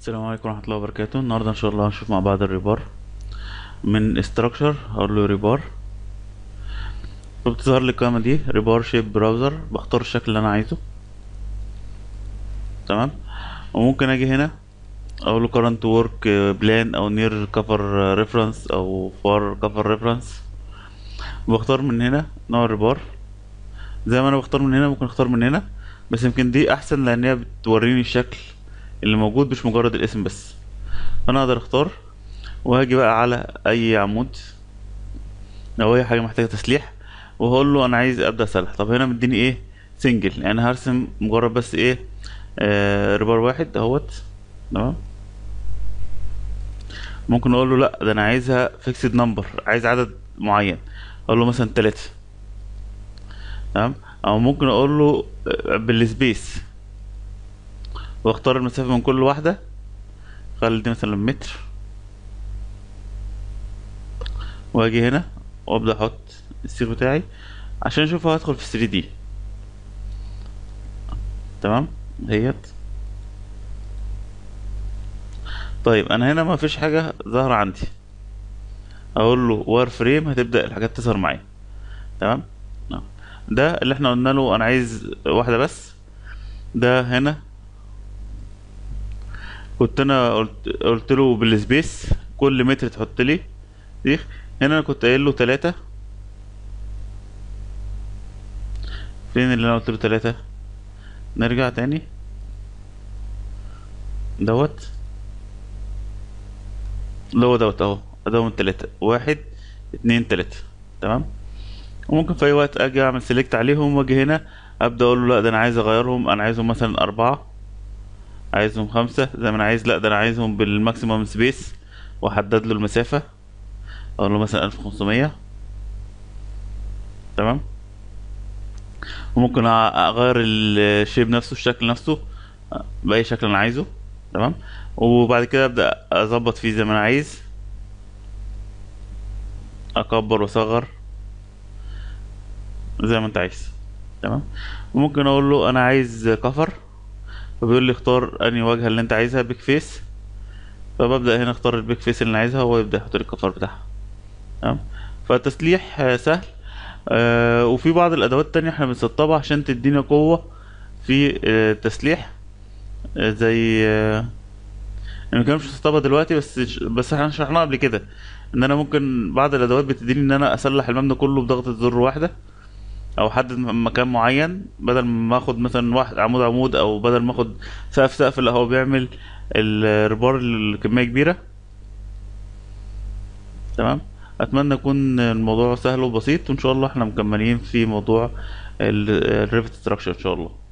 السلام عليكم ورحمة الله وبركاته النهاردة ان شاء الله هنشوف مع بعض الريبار من structure هقول له ريبار فبتظهر لي القائمة دي ريبار شيب براوزر بختار الشكل اللي انا عايزه تمام وممكن اجي هنا اقول له current work plan او near cover reference او far cover reference بختار من هنا نوع الريبار زي ما انا بختار من هنا ممكن اختار من هنا بس يمكن دي احسن لان هي بتوريني الشكل اللي موجود مش مجرد الاسم بس فانا اقدر اختار وهاجي بقى على اي عمود او اي حاجه محتاجه تسليح وهقول له انا عايز ابدا اسلح طب هنا مديني ايه سنجل يعني هرسم مجرد بس ايه آه ريبار واحد اهوت تمام ممكن اقول له لا ده انا عايزها فيكسد نمبر عايز عدد معين اقول له مثلا تلاتة تمام او ممكن اقول له بالسبيس واختار المسافة من كل واحدة خلي دي مثلا متر واجي هنا وابدا احط السير بتاعي عشان اشوف هدخل في 3 دي تمام ديت طيب انا هنا ما فيش حاجة ظاهرة عندي اقول له وار فريم هتبدأ الحاجات تظهر معايا تمام ده اللي احنا قلنا له انا عايز واحدة بس ده هنا كنت انا قلت قلت له بالسبيس كل متر تحط لي دي هنا انا كنت قايل له تلاتة فين اللي انا قلت له تلاتة نرجع تاني دوت اللي هو دوت اهو اداهم تلاتة واحد اتنين تلاتة تمام وممكن في اي وقت اجي اعمل سيلكت عليهم واجي هنا ابدا اقول له لا ده انا عايز اغيرهم انا عايزهم مثلا اربعة عايزهم خمسة زي ما انا عايز لا ده انا عايزهم بالماكسيموم سبيس واحدد له المسافة اقول له مثلا الف خمسمية تمام وممكن اغير الشيب نفسه الشكل نفسه باي شكل انا عايزه تمام وبعد كده ابدا اظبط فيه زي ما انا عايز اكبر واصغر زي ما انت عايز تمام وممكن اقول له انا عايز كفر فبيقول لي اختار انهي واجهه اللي انت عايزها بيك فيس فببدا هنا اختار البيك فيس اللي انا عايزها وهو يبدا يحط لي الكفر بتاعها تمام فالتسليح سهل آه وفي بعض الادوات التانية احنا بنسطبها عشان تدينا قوة في التسليح آه زي آه انا مش مسطبها دلوقتي بس بس احنا شرحناها قبل كده ان انا ممكن بعض الادوات بتديني ان انا اصلح المبنى كله بضغطة زر واحدة او احدد مكان معين بدل ما اخد مثلا واحد عمود عمود او بدل ما اخد سقف سقف اللي هو بيعمل الربار الكمية كبيرة تمام اتمنى يكون الموضوع سهل وبسيط وان شاء الله احنا مكملين في موضوع الريفت ستراكشر ان شاء الله